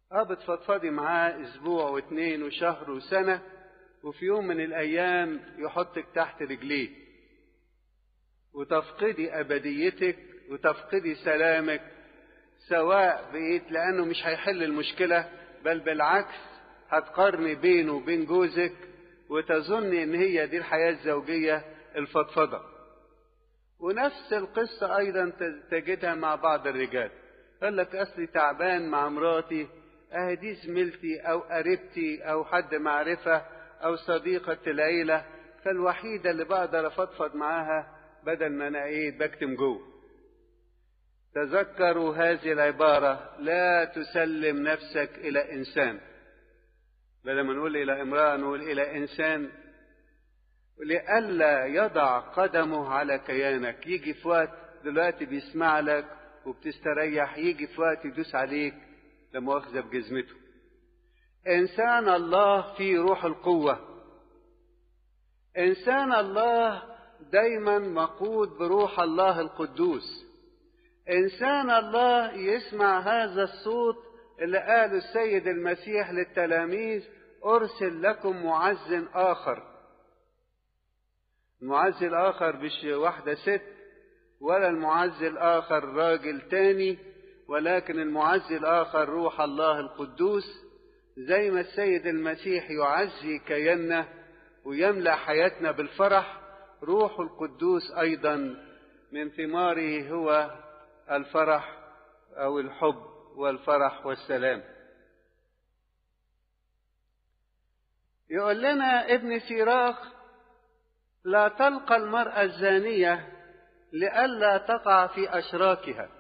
اه بتفضفضي معاه اسبوع واتنين وشهر وسنة وفي يوم من الايام يحطك تحت رجليه وتفقدي ابديتك وتفقدي سلامك سواء بقيت لانه مش هيحل المشكلة بل بالعكس هتقارني بينه وبين جوزك وتظني ان هي دي الحياة الزوجية الفضفضة ونفس القصة ايضا تجدها مع بعض الرجال قال لك اصلي تعبان مع مراتي اهي دي زميلتي او قريبتي او حد معرفة او صديقة العيلة فالوحيدة اللي بقدر افضفض معاها بدل ما انا ايه بكتم جوه تذكروا هذه العبارة لا تسلم نفسك الى انسان بدل ما نقول الى امرأة نقول الى انسان لئلا يضع قدمه على كيانك يجي في وقت دلوقتي بيسمع لك وبتستريح يجي في وقت يدوس عليك لما واخذ بجزمته انسان الله في روح القوه انسان الله دايما مقود بروح الله القدوس انسان الله يسمع هذا الصوت اللي قاله السيد المسيح للتلاميذ ارسل لكم معز اخر المعز الاخر مش واحده ست ولا المعز الاخر راجل تاني ولكن المعزي الآخر روح الله القدوس زي ما السيد المسيح يعزي كياننا ويملأ حياتنا بالفرح روح القدوس أيضا من ثماره هو الفرح أو الحب والفرح والسلام يقول لنا ابن سيراخ لا تلقى المرأة الزانية لئلا تقع في أشراكها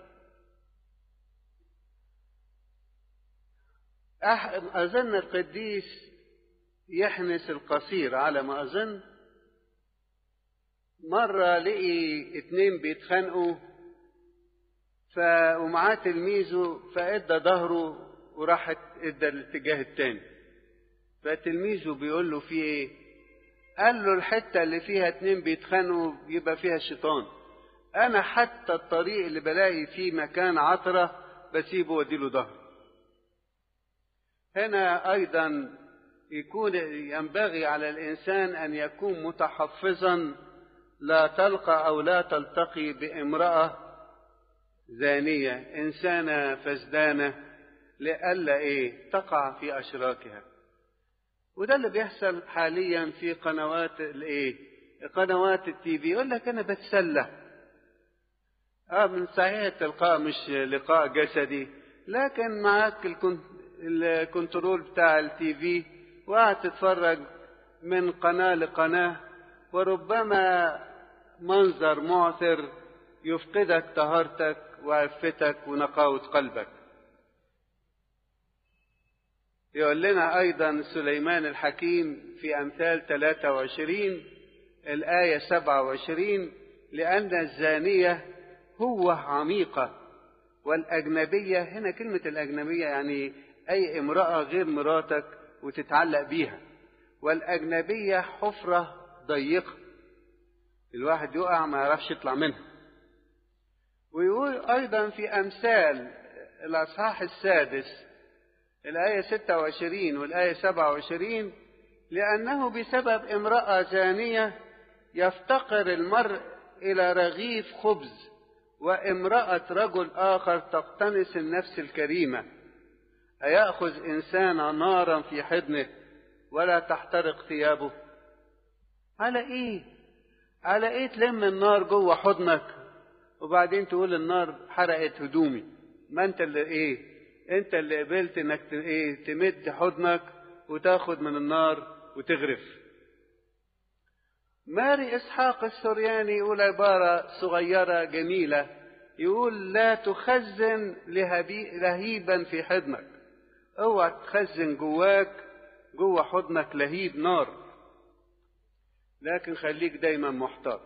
أظن القديس يحنس القصير على ما أظن مرة لقي اتنين بيتخانقوا ف... ومعاه تلميذه فادى ظهره وراحت ادى الاتجاه التاني فتلميذه بيقول له في ايه قال له الحتة اللي فيها اتنين بيتخانقوا يبقى فيها الشيطان انا حتى الطريق اللي بلاقي فيه مكان عطرة بسيبه واديله ظهره هنا ايضا يكون ينبغي على الانسان ان يكون متحفظا لا تلقى او لا تلتقي بامراه زانيه انسانه فسدانه لئلا ايه تقع في اشراكها وده اللي بيحصل حاليا في قنوات الايه قنوات التي في يقول لك انا بتسلى اه من صحيح التلقاء مش لقاء جسدي لكن معاك الكنت الكنترول بتاع التي في وقاعد تتفرج من قناة لقناة وربما منظر معثر يفقدك طهارتك وعفتك ونقاوة قلبك يقول لنا أيضا سليمان الحكيم في أمثال 23 الآية 27 لأن الزانية هو عميقة والأجنبية هنا كلمة الأجنبية يعني أي امرأة غير مراتك وتتعلق بيها والأجنبية حفرة ضيقة الواحد يقع ما يعرفش يطلع منها ويقول أيضا في أمثال الأصحاح السادس الآية 26 والآية 27 لأنه بسبب امرأة زانية يفتقر المرء إلى رغيف خبز وامرأة رجل آخر تقتنص النفس الكريمة أيأخذ إنسان نارا في حضنه ولا تحترق ثيابه على إيه على إيه تلم النار جوه حضنك وبعدين تقول النار حرقت هدومي ما أنت اللي إيه أنت اللي قبلت إنك إيه تمد حضنك وتاخد من النار وتغرف ماري إسحاق السرياني يقول عبارة صغيرة جميلة يقول لا تخزن لهيبا في حضنك اوعى تخزن جواك جوه حضنك لهيب نار لكن خليك دايما محتاط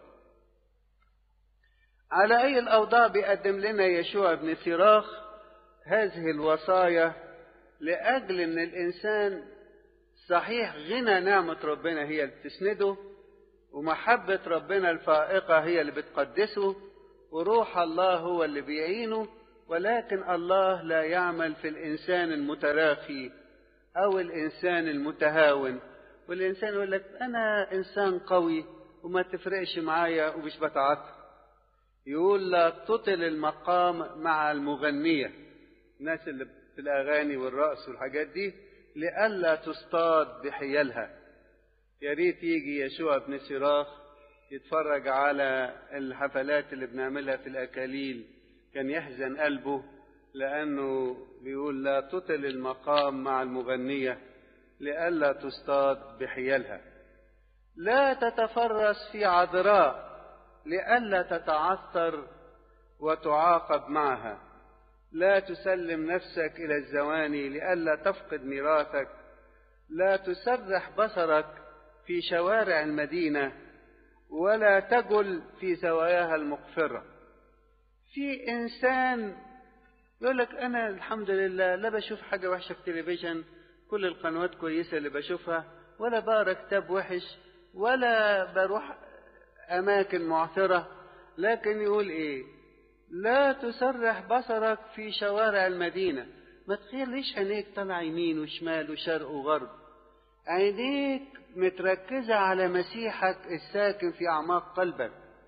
على اي الاوضاع بيقدم لنا يشوع بن سراخ هذه الوصايا لاجل ان الانسان صحيح غنى نعمه ربنا هي اللي بتسنده ومحبه ربنا الفائقه هي اللي بتقدسه وروح الله هو اللي بيعينه ولكن الله لا يعمل في الإنسان المتراخي أو الإنسان المتهاون والإنسان يقول لك أنا إنسان قوي وما تفرقش معايا ومش بتعاطف يقول لا تطل المقام مع المغنية الناس اللي في الأغاني والرقص والحاجات دي لئلا تصطاد بحيالها يا ريت يجي يشوع بن سراخ يتفرج على الحفلات اللي بنعملها في الأكاليل كان يحزن قلبه لأنه بيقول لا تطل المقام مع المغنية لئلا تصطاد بحيالها لا تتفرس في عذراء لئلا تتعثر وتعاقب معها لا تسلم نفسك إلى الزواني لئلا تفقد ميراثك لا تسرح بصرك في شوارع المدينة ولا تجل في زواياها المقفرة في إنسان يقول لك أنا الحمد لله لا بشوف حاجة وحشة في التلفزيون كل القنوات كويسة اللي بشوفها ولا بقرا كتاب وحش ولا بروح أماكن معثرة لكن يقول إيه لا تسرح بصرك في شوارع المدينة ما تخليش عينيك طالعة يمين وشمال وشرق وغرب عينيك متركزة على مسيحك الساكن في أعماق قلبك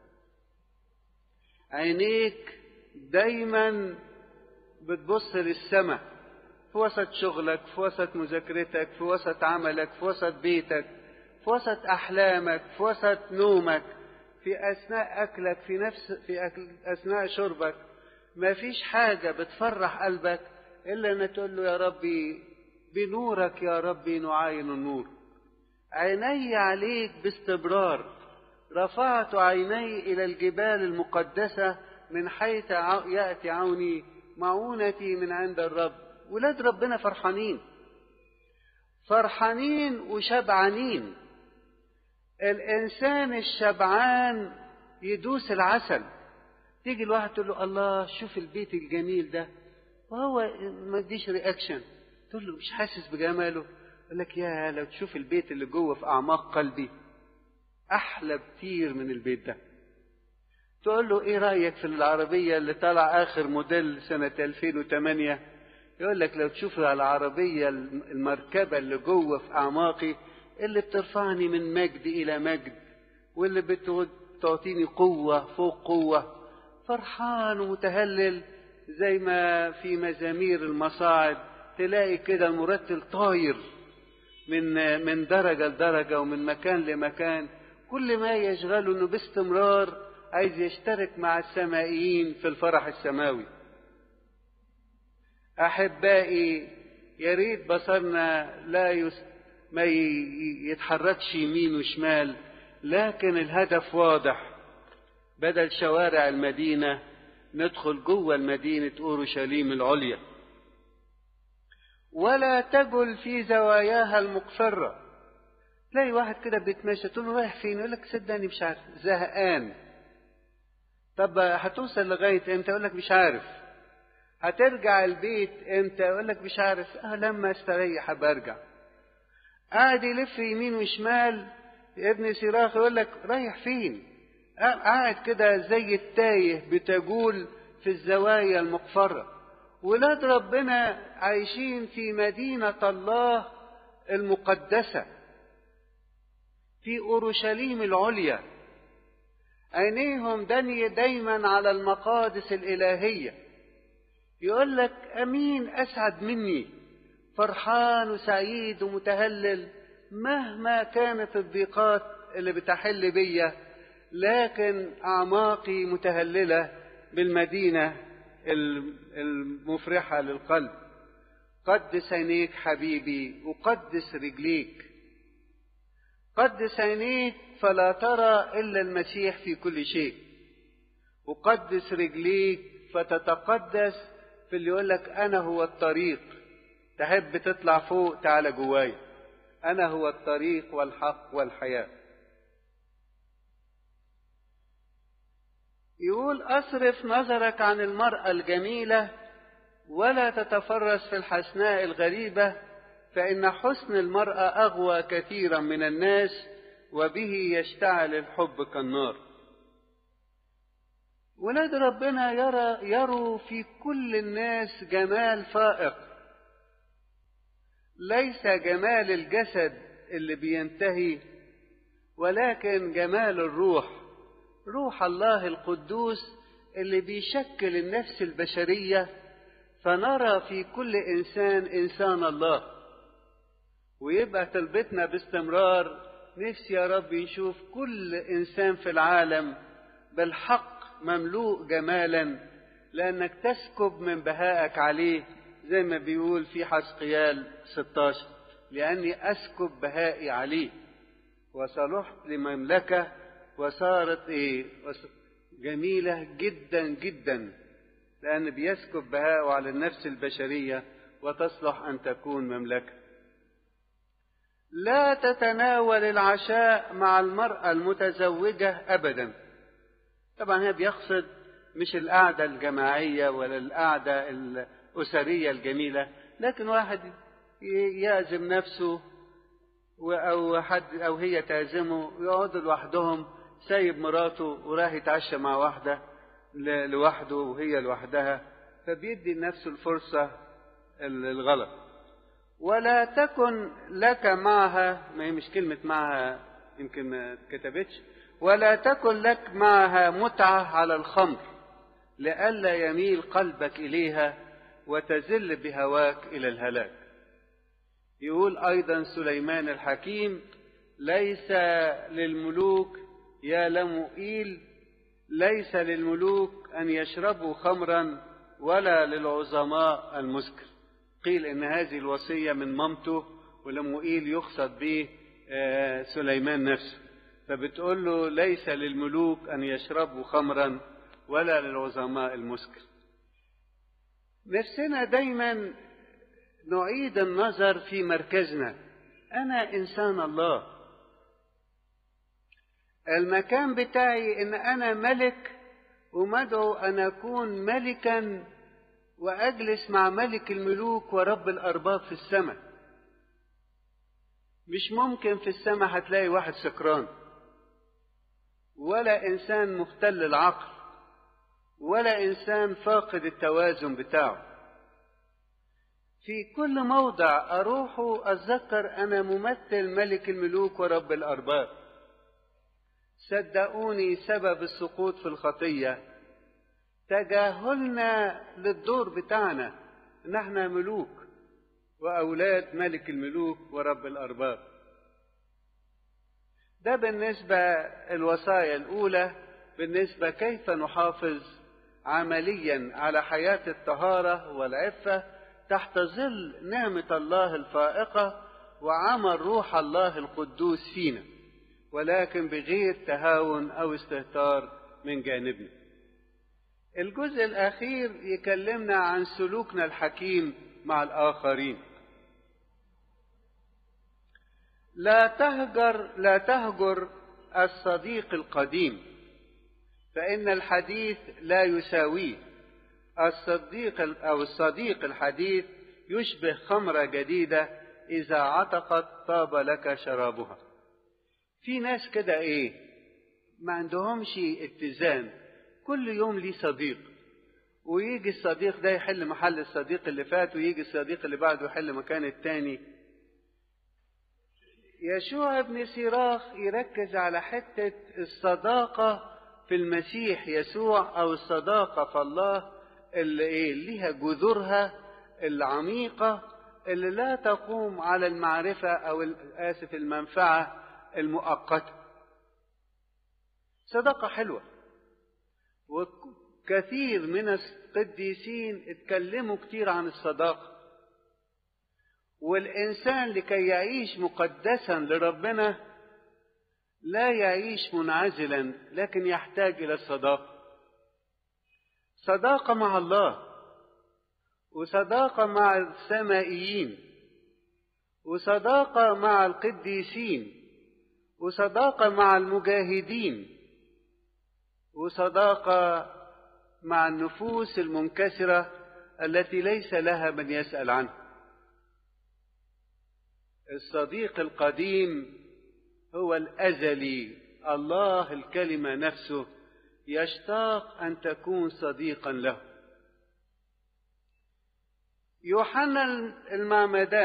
عينيك دايما بتبص للسماء في وسط شغلك في وسط مذاكرتك في وسط عملك في وسط بيتك في وسط أحلامك في وسط نومك في أثناء أكلك في نفس في أكل أثناء شربك ما فيش حاجة بتفرح قلبك إلا أن تقول له يا ربي بنورك يا ربي نعاين النور عيني عليك باستمرار رفعت عيني إلى الجبال المقدسة من حيث يأتي عوني معونتي من عند الرب ولاد ربنا فرحانين فرحانين وشبعانين الإنسان الشبعان يدوس العسل تيجي الواحد تقول له الله شوف البيت الجميل ده وهو ما يديش رياكشن تقول له مش حاسس بجماله يقول لك يا لو تشوف البيت اللي جوه في أعماق قلبي أحلى كتير من البيت ده تقول له إيه رأيك في العربية اللي طلع آخر موديل سنة 2008 يقول لك لو تشوف العربية المركبة اللي جوه في أعماقي اللي بترفعني من مجد إلى مجد واللي بتعطيني قوة فوق قوة فرحان ومتهلل زي ما في مزامير المصاعد تلاقي كده المرتل طاير من من درجة لدرجة ومن مكان لمكان كل ما يشغله انه باستمرار عايز يشترك مع السمائيين في الفرح السماوي احبائي يا ريت بصرنا لا يس ما يتحركش يمين وشمال لكن الهدف واضح بدل شوارع المدينة ندخل جوه المدينة أورشليم العليا ولا تجل في زواياها المقفرة تلاقي واحد كده بيتمشى تقول له رايح فين يقول لك صدقني مش عارف زهقان طب هتوصل لغاية امتى يقول لك مش عارف هترجع البيت امتى يقول لك مش عارف اه لما استريح برجع قاعد يلف يمين وشمال ابن سراخ يقول لك رايح فين قاعد كده زي التايه بتجول في الزوايا المقفرة ولاد ربنا عايشين في مدينة الله المقدسة في أورشليم العليا عينيهم دني دايما على المقادس الإلهية يقول لك أمين أسعد مني فرحان وسعيد ومتهلل مهما كانت الضيقات اللي بتحل بيا لكن أعماقي متهللة بالمدينة المفرحة للقلب قدس عينيك حبيبي وقدس رجليك قدس عينيك فلا ترى إلا المسيح في كل شيء وقدس رجليك فتتقدس في اللي يقول لك أنا هو الطريق تحب تطلع فوق تعالى جواي أنا هو الطريق والحق والحياة يقول أصرف نظرك عن المرأة الجميلة ولا تتفرس في الحسناء الغريبة فإن حسن المرأة أغوى كثيرا من الناس وبه يشتعل الحب كالنار ولاد ربنا يرى يروا في كل الناس جمال فائق ليس جمال الجسد اللي بينتهي ولكن جمال الروح روح الله القدوس اللي بيشكل النفس البشريه فنرى في كل انسان انسان الله ويبقى طلبتنا باستمرار نفسي يا رب نشوف كل انسان في العالم بالحق مملوء جمالا لانك تسكب من بهائك عليه زي ما بيقول في حسقيال 16 لاني اسكب بهائي عليه وصلحت لمملكه وصارت ايه جميله جدا جدا لأن بيسكب بهاءه على النفس البشرية وتصلح أن تكون مملكة. لا تتناول العشاء مع المرأة المتزوجة أبدا. طبعا هي بيقصد مش القعدة الجماعية ولا القعدة الأسرية الجميلة، لكن واحد يعزم نفسه أو حد أو هي تعزمه يقعدوا لوحدهم سايب مراته وراح يتعشى مع واحدة لوحده وهي لوحدها فبيدي لنفسه الفرصة الغلط ولا تكن لك معها ما هي مش كلمة معها يمكن ما كتبتش ولا تكن لك معها متعة على الخمر لئلا يميل قلبك إليها وتزل بهواك إلى الهلاك يقول أيضا سليمان الحكيم ليس للملوك يا لمؤيل ليس للملوك أن يشربوا خمرا ولا للعظماء المسكر قيل إن هذه الوصية من مامته ولمؤيل يقصد به سليمان نفسه فبتقول له ليس للملوك أن يشربوا خمرا ولا للعظماء المسكر نفسنا دايما نعيد النظر في مركزنا أنا إنسان الله المكان بتاعي ان انا ملك ومدعو ان اكون ملكا واجلس مع ملك الملوك ورب الارباب في السماء مش ممكن في السماء هتلاقي واحد سكران ولا انسان مختل العقل ولا انسان فاقد التوازن بتاعه في كل موضع اروحه اتذكر انا ممثل ملك الملوك ورب الارباب صدقوني سبب السقوط في الخطية تجاهلنا للدور بتاعنا ان احنا ملوك واولاد ملك الملوك ورب الارباب ده بالنسبة الوصايا الاولى بالنسبة كيف نحافظ عمليا على حياة الطهارة والعفة تحت ظل نعمة الله الفائقة وعمل روح الله القدوس فينا ولكن بغير تهاون او استهتار من جانبنا الجزء الاخير يكلمنا عن سلوكنا الحكيم مع الاخرين لا تهجر لا تهجر الصديق القديم فان الحديث لا يساويه الصديق او الصديق الحديث يشبه خمره جديده اذا عتقت طاب لك شرابها في ناس كده ايه ما عندهمش اتزان كل يوم ليه صديق ويجي الصديق ده يحل محل الصديق اللي فات ويجي الصديق اللي بعده يحل مكان التاني يشوع ابن سيراخ يركز على حتة الصداقة في المسيح يسوع أو الصداقة في الله اللي إيه ليها جذورها العميقة اللي لا تقوم على المعرفة أو آسف المنفعة المؤقتة صداقة حلوة وكثير من القديسين اتكلموا كتير عن الصداقة والإنسان لكي يعيش مقدسا لربنا لا يعيش منعزلا لكن يحتاج إلى الصداقة صداقة مع الله وصداقة مع السمائيين وصداقة مع القديسين وصداقة مع المجاهدين وصداقة مع النفوس المنكسرة التي ليس لها من يسأل عنها الصديق القديم هو الأزلي الله الكلمة نفسه يشتاق أن تكون صديقا له يوحنا المعمدان